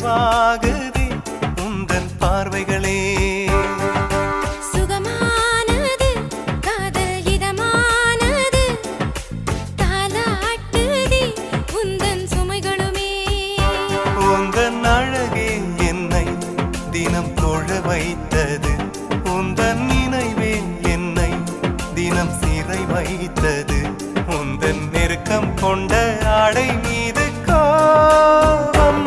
தீர்வாகுதே உந்தன் பார்வைகளே சுகமானது காதல் இதமானது தாலாட்டுதே உந்தன் சுமைகளுமே உந்தன் அழகே என்னை தினம் தொழ வைத்தது உந்தன் நினைவே என்னை தினம் சிறை வைத்தது உந்தன் நெருக்கம் கொண்ட ஆடை மீது கோபம்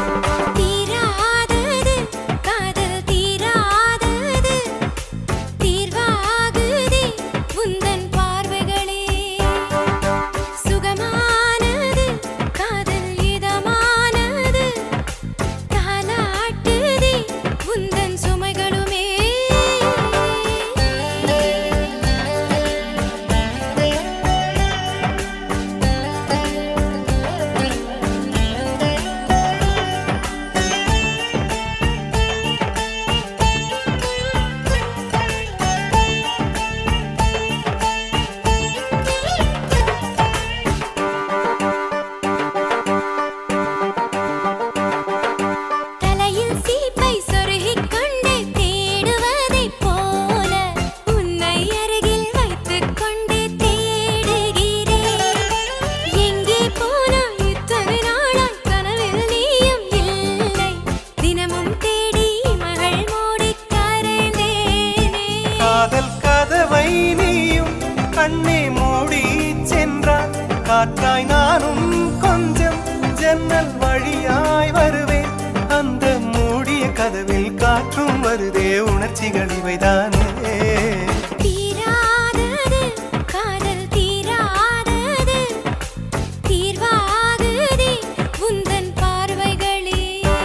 தீராதது காதல் தீராதது தீர்வாகுதே உந்தன் பார்வைகளே சுகமானது காதல் இதமானது தாலாட்டுதே உந்தன் சுமைகளுமே தலையில் சீப்பை சொருகிக் கொண்டு தேடுவதைப் போல உன்னை அருகில் வைத்துக் கொண்டு தேடுகிறேன் எங்கே போனாய் இத்தனை நாளாய் கனவில் நீயும் இல்லை தினமும் தேடி மகள் மூடிக் கரைந்தேனே காதல் கதவை நீயும் கண்ணே மூடி சென்றால் காற்றாய் நானும் கொஞ்சம் ஜன்னல் வழியாய் வருவேன் அந்த மூடிய கதவில் காற்றும் வருதே உணர்ச்சிகள் இவைதானே தீராதது காதல் தீராதது தீர்வாகுதே உந்தன் பார்வைகளே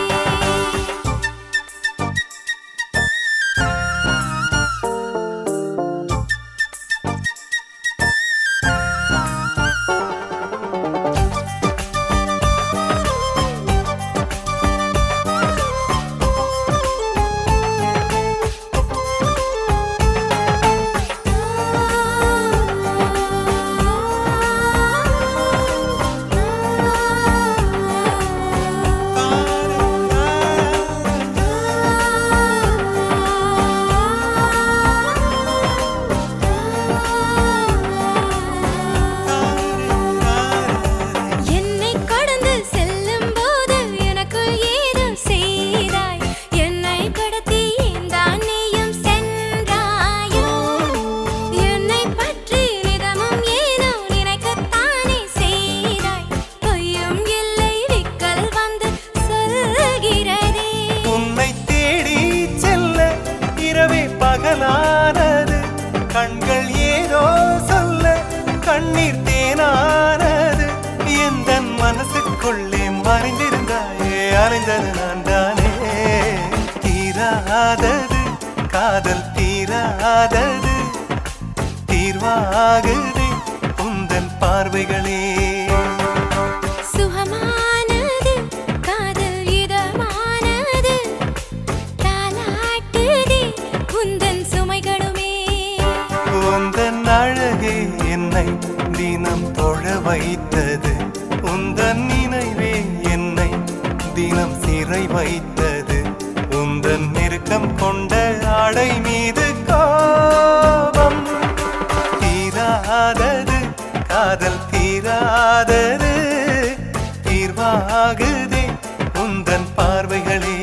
என்னை கடந்து செல்லும் போது எனக்குள் ஏதோ செய்தாய் என்னை கடத்தி தான் நீயும் சென்றாயோ என்னை பற்றி நிதமும் ஏனோ நினைக்கத்தானே செய்தாய் பொய்யும் இல்லை விக்கல் வந்து சொல்கிறதே உன்னை தேடி செல்ல இரவே பகலானது கண்கள் ஏதோ சொல்ல கண்ணீர் தேனானது எந்த மனசுக்குள்ளே மறைந்திருந்தாயே அலைந்தது நான் தானே தீராதது காதல் தீராதது தீர்வாகுதே உந்தன் பார்வைகளே சுகமானது காதல் இதமானது தாலாட்டுதே உந்தன் சுமைகளுமே உந்தன் அழகே என்னை தினம் தொழ வைத்தது உந்தன் நினைவே என்னை தினம் சிறை வைத்தது உந்தன் நெருக்கம் கொண்ட ஆடை மீது கோபம் தீராதது காதல் தீராதது தீர்வாகுதே உந்தன் பார்வைகளே